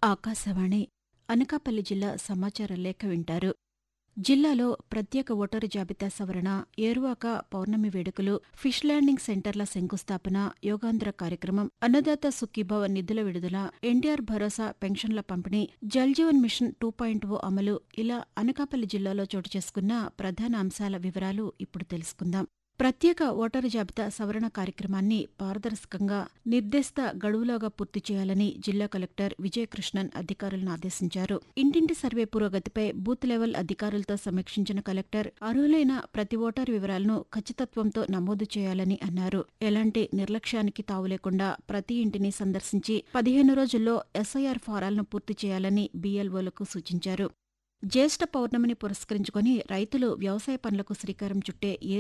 ఆకాశవాణి అనకాపల్లి జిల్లా సమాచార లేఖ వింటారు జిల్లాలో ప్రత్యేక ఓటరు జాబితా సవరణ ఏరువాక పౌర్ణమి వేడుకలు ఫిష్ ల్యాండింగ్ సెంటర్ల శంకుస్థాపన యోగాంధ్ర కార్యక్రమం అన్నదాత సుఖీభవ నిధుల విడుదల ఎన్టీఆర్ భరోసా పెన్షన్ల పంపిణీ Jal Jeevan mission two point O అమలు ఇలా అనకాపల్లి జిల్లాలో చోటు చేసుకున్న ప్రధాన అంశాల వివరాలు ఇప్పుడు తెలుసుకుందాం ప్రత్యేక ఓటరు జాబితా సవరణ కార్యక్రమాన్ని పారదర్శకంగా నిర్దేశిత గడువులోగా పూర్తి చేయాలని జిల్లా కలెక్టర్ విజయకృష్ణన్ అధికారులను ఆదేశించారు ఇంటింటి సర్వే పురోగతిపై బూత్ లెవెల్ అధికారులతో సమీక్షించిన కలెక్టర్ అర్హులైన ప్రతి ఓటరు వివరాలను ఖచ్చితత్వంతో నమోదు చేయాలని అన్నారు ఎలాంటి నిర్లక్ష్యానికి తావు లేకుండా ప్రతి ఇంటిని సందర్శించి పదిహేను రోజుల్లో ఎస్ఐఆర్ ఫారాలను పూర్తి చేయాలని బీఎల్ఓలకు సూచించారు జ్యేష్ఠ పౌర్ణమిని పురస్కరించుకుని రైతులు వ్యవసాయ పనులకు శ్రీకారం చుట్టే ఏరు